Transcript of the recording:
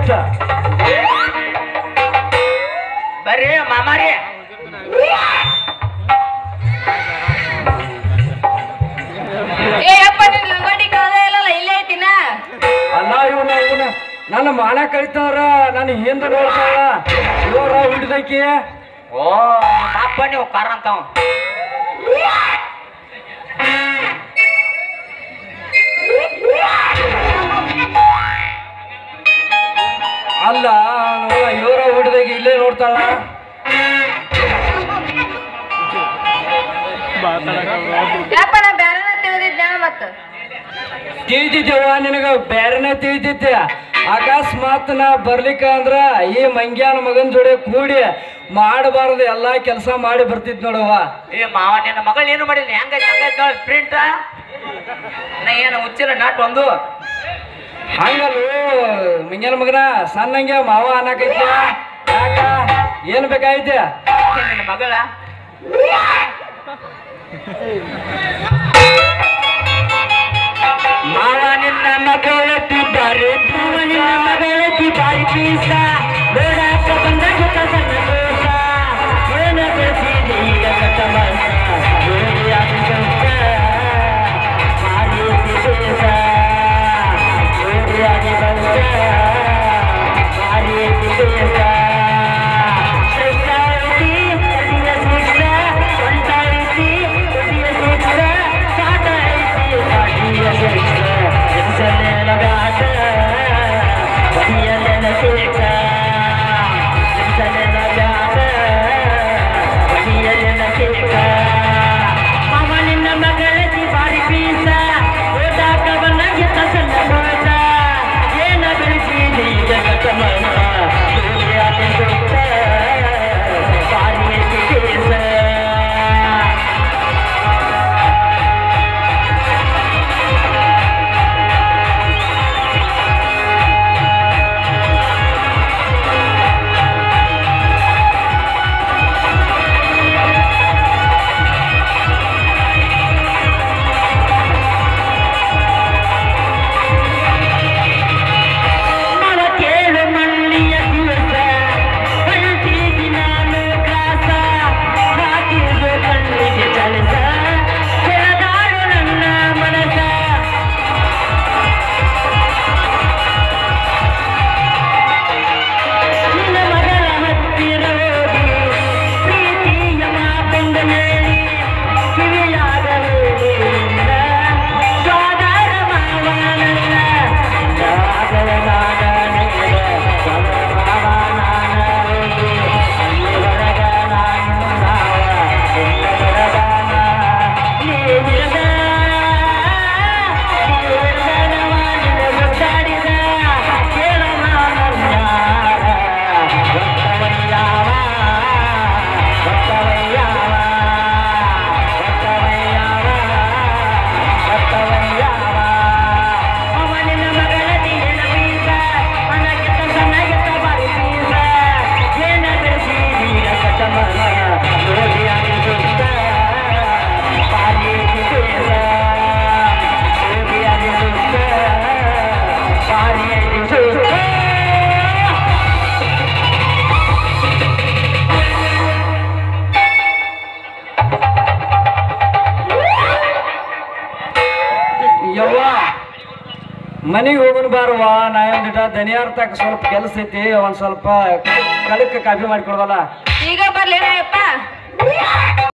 ಮತ್ತ ಬರ್ರಿ ಮಾಮಾರಿ ಏ ಅಪ್ಪ ನಿನ್ ಲಂಗೋಟಿ ಕಾಲ ಇಲ್ಲಲ್ಲ ಇಲ್ಲೇ ಐತಿನ ಅಲ್ಲ ಇವನ ಇವನ ನನ್ನ ಮಾನ ಕಳಿತಾರ ನಾನು ಹಿಂದ ನೋಡ್ತಾಳ ಇವರ ಹಿಡಿದಕ್ಕೆ ಓ ಅಪ್ಪ ನೀವು ಕಾರ್ ಅಂತಾವ ಅಲ್ಲ ಇವರ ಹಿಡಿದಾಗ ಇಲ್ಲೇ ನೋಡ್ತಾಳ ಯಪ್ಪ ನಾ ಬ್ಯಾರನ ತಿಳಿದಿದ್ದ ಮತ್ತ ತಿಳಿದಿದ್ದೇವ ನಿನಗ ಬ್ಯಾರೆನೇ ತಿಳಿದಿದ್ದೆ ಅಕಸ್ಮಾತ್ ನಾ ಬರ್ಲಿಕ್ಕ ಅಂದ್ರ ಈ ಮಂಗ್ಯಾನ ಮಗನ್ ಜೋಡಿ ಕೂಡಿ ಮಾಡಬಾರ್ದು ಎಲ್ಲಾ ಕೆಲಸ ಮಾಡಿ ಬರ್ತಿದ್ ನೋಡವ್ವ ಏ ಮಾವ ನಿನ್ನ ಮಗಳು ಏನು ಮಾಡಿಲ್ಲ ಹೆಂಗೈತೆ ಹಂಗೈತೆ ನೋಡಿ ಪ್ರಿಂಟ್ ನಾ ಏನು ಹುಚ್ಚಿಲ್ಲ ನಾಟ್ ಒಂದು ಹಂಗಲ್ಲು ಮಂಗ್ಯಾನ ಮಗನ ಸಣ್ಣಂಗೆ ಮಾವ ಅನ್ನಕೈತ್ಯ ಯಾಕ ಏನ್ ಬೇಕಾಯ್ತೆ ಏ ನಿನ್ನ ಮಗಳ ಮಾವ ನಿನ್ನ ಮಗಳತ್ತಿದ್ದಾರೆ ನಿನ್ನ ಮಗಳತ್ತಿ ಬಾಯಿ ಪೀಸ ನೋಡಾಕ ಬಂದಾಗ ಸಣ್ಣ ದೋಸ ಏನ ಬೆಳೆಸಿದೆ ಈಗ ಕಟ್ಟ ಮಸ ನೋಡಿ ಆಗಿದಂತ ಮಾಡಿ ದೇಶ ನೋಡಿ ಆಗಿದಂತ ಮಾಡಿ ದೇಶ ಶ್ರೇಷ್ಠಾವತಿ ಕಡಿಯ ಸೂಕ್ಷ್ಮ ಸ್ವಂತಾವತಿ ಕಡಿಯ ಸೂಕ್ಷ್ಮ ಸಾಟ ಐತಿ ಕಾಡಿಯ ಸೂಕ್ಷ್ಮ ಎನ್ಸಲೇನ ಬ್ಯಾಟ ಬದಿಯಲೆನ ಸೂಕ್ಷ್ಮ ಎನ್ಸಲೇನ ಬ್ಯಾಟ ಬದಿಯಲೆನ ಸೂಕ್ಷ್ಮ ಮಾವ ನಿನ್ನ ಮಗಳತಿ ಬಾರಿ ಪೀಸ ಓದಾಕ ಬಂದಾಗ ಸಣ್ಣ ನೋಟ ಏನ ಬೆಳೆಸಿದಿ ಜಗತ್ತ ಮನ ಸೂರ್ಯಾತಿ ಸುತ್ತ ಬಾರಿ ಕೇಸ ಮನ ಕೇಳು ಮಣ್ಣಿಯ ದಿವಸ ಕಳ್ತೀಗಿ ನಾನು ಕ್ರಾಸ ಹಾಕಿದ್ದು ಕಣ್ಣಿಗೆ ಚಲಸ ಕೆಳದಾಳು ನನ್ನ ಮನಸ ನಿನ್ನ ಮಗಳ ಹತ್ತಿರ ಹೋಗಿ ಪ್ರೀತಿಯ ಮಾತೊಂದು ಹೇಳಿ ಕಿವಿಯಾದ ಹೇಳಿಲ್ಲ ಸ್ವಾದಾರ ಮಾವನಲ್ಲ ಜಾಗರ ನಾಡ ನೆಗೆದ ಮಾವ ನಾನೋಗಿ ಅಲ್ಲಿ ಹೊರಗ ನಾನು ನಾವ ಎಲ್ಲ ಹೊರಗಾನ ನೀವಿರದ ನೀವೆಲ್ಲನವಾನಿನ ಮುದ್ದಾಡಿದ ಕೇಳ ಮಾನವ್ಯಾರ ಭಕ್ತವಯ್ಯಾವ ಭಕ್ತವಯ್ಯಾವ ಭಕ್ತವಯ್ಯಾವ ಭಕ್ತವಯ್ಯಾವ ಅವನಿನ ಮಗಳ ದಿನ ಬೀಸ ಮನಗೆತ್ತ ಸಣ್ಣಗೆತ್ತ ಬಾರಿ ಬೀಸ ಏನ ಬೆಳೆಸಿ ನೀರ ಕಟಮನ ಯೋಗಿಯಾಗಿ ಸುತ್ತ ಬಾರಿ ಬೀಸ ಯೋಗಿಯಾಗಿ ಸುತ್ತ ಬಾರಿ ಸುತ್ತ ಯವ್ವ ಮನೆಗೆ ಹೋಗೋಣ ಬಾರವ್ವ ನಾ ಒಂದಿಟ ದನಿಯಾರ್ ತಕ್ಕ ಸ್ವಲ್ಪ ಕೆಲಸ ಐತಿ ಒಂದ್ ಸ್ವಲ್ಪ ಕಳಕ್ಕೆ ಕಾಫಿ ಮಾಡಿಕೊಡ್ವಲ್ಲ ಈಗ ಬರ್ಲೇನ ಯಪ್ಪ